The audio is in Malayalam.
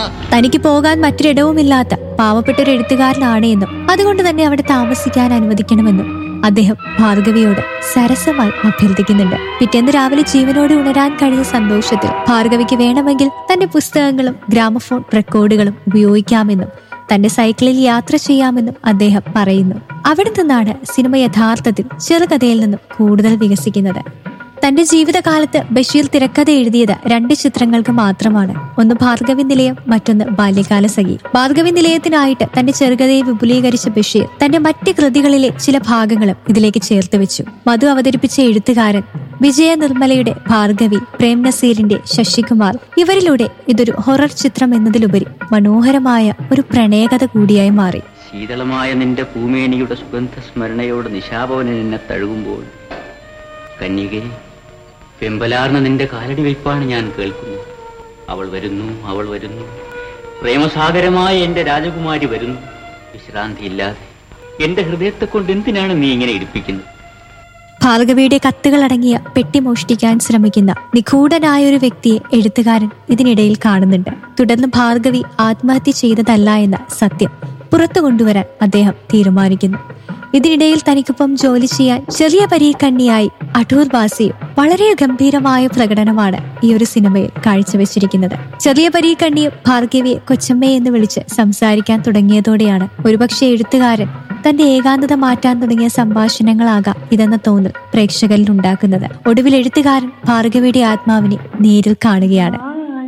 തനിക്ക് പോകാൻ മറ്റൊരിടവുമില്ലാത്ത പാവപ്പെട്ട ഒരു എഴുത്തുകാരനാണ് എന്നും അതുകൊണ്ട് തന്നെ അവിടെ താമസിക്കാൻ അനുവദിക്കണമെന്നും അദ്ദേഹം ഭാർഗവിയോട് സരസമായി അഭ്യർത്ഥിക്കുന്നുണ്ട് പിറ്റേന്ന് രാവിലെ ജീവനോട് ഉണരാൻ കഴിഞ്ഞ സന്തോഷത്തിൽ ഭാർഗവിക്ക് വേണമെങ്കിൽ തന്റെ പുസ്തകങ്ങളും ഗ്രാമഫോൺ റെക്കോർഡുകളും ഉപയോഗിക്കാമെന്നും തന്റെ സൈക്കിളിൽ യാത്ര ചെയ്യാമെന്നും അദ്ദേഹം പറയുന്നു അവിടെ നിന്നാണ് സിനിമ യഥാർത്ഥത്തിൽ ചെറുകഥയിൽ നിന്നും കൂടുതൽ വികസിക്കുന്നത് തന്റെ ജീവിതകാലത്ത് ബഷീർ തിരക്കഥ എഴുതിയത് രണ്ട് ചിത്രങ്ങൾക്ക് മാത്രമാണ് ഒന്ന് ഭാർഗവി നിലയം മറ്റൊന്ന് ബാല്യകാല സഖി ഭാർഗവി നിലയത്തിനായിട്ട് തന്റെ ചെറുകഥയെ വിപുലീകരിച്ച ബഷീർ തന്റെ മറ്റ് കൃതികളിലെ ചില ഭാഗങ്ങളും ഇതിലേക്ക് ചേർത്ത് വെച്ചു മധു അവതരിപ്പിച്ച എഴുത്തുകാരൻ വിജയ നിർമ്മലയുടെ ഭാർഗവി പ്രേം നസീറിന്റെ ശശികുമാർ ഇവരിലൂടെ ഇതൊരു ഹൊറർ ചിത്രം എന്നതിലുപരി മനോഹരമായ ഒരു പ്രണയകഥ കൂടിയായി മാറി ശീതളമായ നിന്റെ പൂമേനിയുടെ സുഗന്ധ സ്മരണയോട് നിശാപവനൻ എന്നെ തഴുകുമ്പോൾ കന്യകെ വെമ്പലാർന്ന നിന്റെ കാലടി വയ്പ്പാണ് ഞാൻ കേൾക്കുന്നത് അവൾ വരുന്നു അവൾ വരുന്നു പ്രേമസാഗരമായ എന്റെ രാജകുമാരി വരുന്നു വിശ്രാന്തിയില്ലാതെ എന്റെ ഹൃദയത്തെ കൊണ്ട് എന്തിനാണ് നീ ഇങ്ങനെ ഇടിപ്പിക്കുന്നത് ഭാർഗവിയുടെ കത്തുകൾ അടങ്ങിയ പെട്ടി മോഷ്ടിക്കാൻ ശ്രമിക്കുന്ന നിഗൂഢനായ ഒരു വ്യക്തിയെ എഴുത്തുകാരൻ ഇതിനിടയിൽ കാണുന്നുണ്ട് തുടർന്ന് ഭാർഗവി ആത്മഹത്യ ചെയ്തതല്ല എന്ന സത്യം പുറത്തു കൊണ്ടുവരാൻ അദ്ദേഹം തീരുമാനിക്കുന്നു ഇതിനിടയിൽ തനിക്കൊപ്പം ജോലി ചെയ്യാൻ ചെറിയ പരീക്കണ്ണിയായി അടൂർ ബാസിയും വളരെ ഗംഭീരമായ പ്രകടനമാണ് ഈ ഒരു സിനിമയിൽ കാഴ്ചവെച്ചിരിക്കുന്നത് ചെറിയ പരീക്കണ്ണിയും ഭാർഗവിയെ കൊച്ചമ്മയെ എന്ന് വിളിച്ച് സംസാരിക്കാൻ തുടങ്ങിയതോടെയാണ് ഒരുപക്ഷെ എഴുത്തുകാരൻ തന്റെ ഏകാന്തത മാറ്റാൻ തുടങ്ങിയ സംഭാഷണങ്ങളാകാം ഇതെന്ന തോന്നൽ പ്രേക്ഷകരിൽ ഉണ്ടാക്കുന്നത് ഒടുവിൽ എഴുത്തുകാരൻ ഭാർഗവിയുടെ ആത്മാവിനെ നേരിൽ കാണുകയാണ്